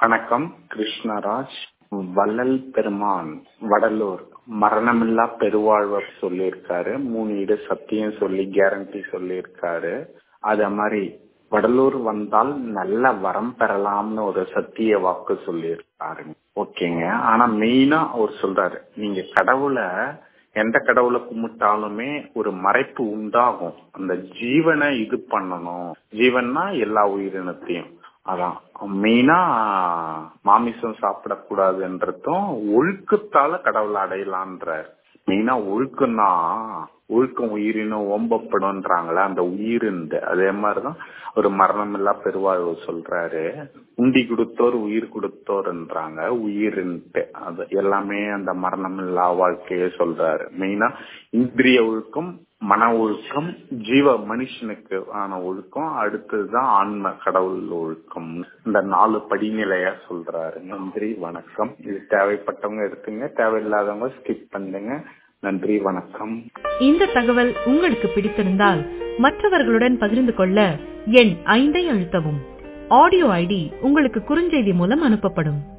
வணக்கம் கிருஷ்ணராஜ் வள்ளல் பெருமான் வடலூர் மரணமில்லா பெருவாழ்வர் சொல்லியிருக்காரு மூணு இடு சத்தியம் சொல்லி கேரண்டி சொல்லியிருக்காரு அத மாதிரி வடலூர் வந்தால் நல்ல வரம் பெறலாம்னு ஒரு சத்திய வாக்கு சொல்லியிருக்காரு ஓகேங்க ஆனா மெயினா அவர் சொல்றாரு நீங்க கடவுளை எந்த கடவுளை கும்பிட்டாலுமே ஒரு மறைப்பு உண்டாகும் அந்த ஜீவனை இது பண்ணணும் ஜீவன்னா எல்லா உயிரினத்தையும் அதான் மெயினா மாமிசம் சாப்பிடக்கூடாதுன்றதும் ஒழுக்கத்தால கடவுளை அடையலான்றார் மெயினா ஒழுக்கம்னா ஒழுக்கம் உயிரினும் ஓம்பப்படும்ன்றாங்களே அந்த உயிரிந்து அதே மாதிரிதான் ஒரு மரணம் இல்லா பெருவாழ்வு சொல்றாரு உண்டி கொடுத்தோர் உயிர் கொடுத்தோர்ன்றாங்க உயிரின்ட்டு அது எல்லாமே அந்த மரணம் இல்லா வாழ்க்கையே சொல்றாரு மெயினா இந்திரிய ஒழுக்கம் மன ஒழுக்கம் ஜீவ மனுஷனுக்கு ஆன ஒழுக்கம் அடுத்ததுதான் ஆன்ம கடவுள் ஒழுக்கம் இந்த நாலு படிநிலையா சொல்றாரு நன்றி வணக்கம் இது தேவைப்பட்டவங்க எடுத்துங்க தேவையில்லாதவங்க ஸ்கிப் பண்ணுங்க நன்றி வணக்கம் இந்த தகவல் உங்களுக்கு பிடித்திருந்தால் மற்றவர்களுடன் பகிர்ந்து கொள்ள எண் ஐந்தை அழுத்தவும் ஆடியோ ஐடி உங்களுக்கு குறுஞ்செய்தி மூலம் அனுப்பப்படும்